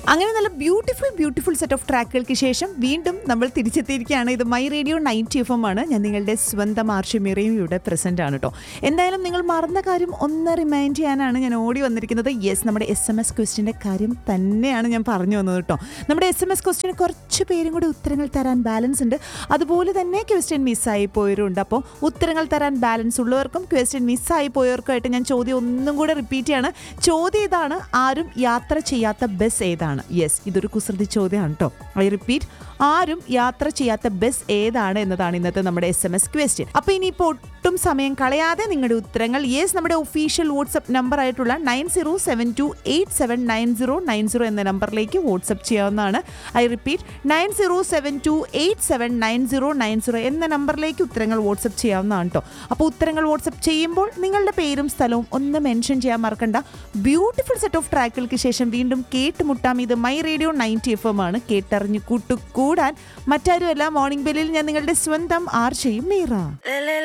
അങ്ങനെ നല്ല beautiful beautiful set of ട്രാക്കുകൾക്ക് ശേഷം വീണ്ടും നമ്മൾ തിരിച്ചെത്തിയിരിക്കുകയാണ് ഇത് my radio night F M ആണ് ഞാൻ നിങ്ങളുടെ സ്വന്തം ആർഷിമിറയും ഇവിടെ പ്രസന്റ് ആണ് കേട്ടോ എന്തായാലും നിങ്ങൾ മറന്ന കാര്യം ഒന്ന് റിമൈൻഡ് ചെയ്യാനാണ് ഞാൻ ഓടി വന്നിരിക്കുന്നത് യെസ് നമ്മുടെ എസ് എം എസ് ക്വസ്റ്റിൻ്റെ കാര്യം തന്നെയാണ് ഞാൻ പറഞ്ഞു വന്നത് കേട്ടോ നമ്മുടെ എസ് എം എസ് ക്വസ്റ്റിന് കുറച്ച് പേരും കൂടി ഉത്തരങ്ങൾ തരാൻ ബാലൻസ് ഉണ്ട് അതുപോലെ തന്നെ ക്വസ്റ്റ്യൻ മിസ്സായി പോയവരുണ്ട് അപ്പോൾ ഉത്തരങ്ങൾ തരാൻ ബാലൻസ് ഉള്ളവർക്കും ക്വസ്റ്റ്യൻ മിസ്സായി പോയവർക്കുമായിട്ട് ഞാൻ ചോദ്യം ഒന്നും കൂടെ റിപ്പീറ്റ് ചെയ്യാണ് ചോദ്യം ഇതാണ് ആരും യാത്ര ചെയ്യാത്ത ബസ് ഏതാണ് യെസ് ഇതൊരു കുസൃതി ചോദ്യമാണ് കേട്ടോ ഐ റിപ്പീറ്റ് ആരും യാത്ര ചെയ്യാത്ത ബസ് ഏതാണ് എന്നതാണ് ഇന്നത്തെ നമ്മുടെ എസ് എം എസ് ക്വസ്റ്റ്യൻ അപ്പോൾ ഇനിയിപ്പോൾ ഒട്ടും സമയം കളയാതെ നിങ്ങളുടെ ഉത്തരങ്ങൾ യെസ് നമ്മുടെ ഒഫീഷ്യൽ വാട്സപ്പ് നമ്പർ ആയിട്ടുള്ള nine zero seven two eight seven nine zero nine zero എന്ന നമ്പറിലേക്ക് വാട്സപ്പ് ചെയ്യാവുന്നതാണ് I repeat nine zero seven two eight seven nine zero nine zero എന്ന നമ്പറിലേക്ക് ഉത്തരങ്ങൾ വാട്സപ്പ് ചെയ്യാവുന്നതാണ് കേട്ടോ അപ്പോൾ ഉത്തരങ്ങൾ വാട്സപ്പ് ചെയ്യുമ്പോൾ നിങ്ങളുടെ പേരും സ്ഥലവും ഒന്ന് മെൻഷൻ ചെയ്യാൻ മറക്കണ്ട ബ്യൂട്ടിഫുൾ സെറ്റ് ഓഫ് ട്രാക്കുകൾക്ക് ശേഷം വീണ്ടും കേട്ടുമുട്ടാം ഇത് my radio ninety F M ആണ് കേട്ടറിഞ്ഞു കൂട്ടുകൂടാൻ മറ്റാരുമല്ല മോർണിംഗ് ബെല്ലിൽ ഞാൻ നിങ്ങളുടെ സ്വന്തം ആർച്ചയും മീറ La la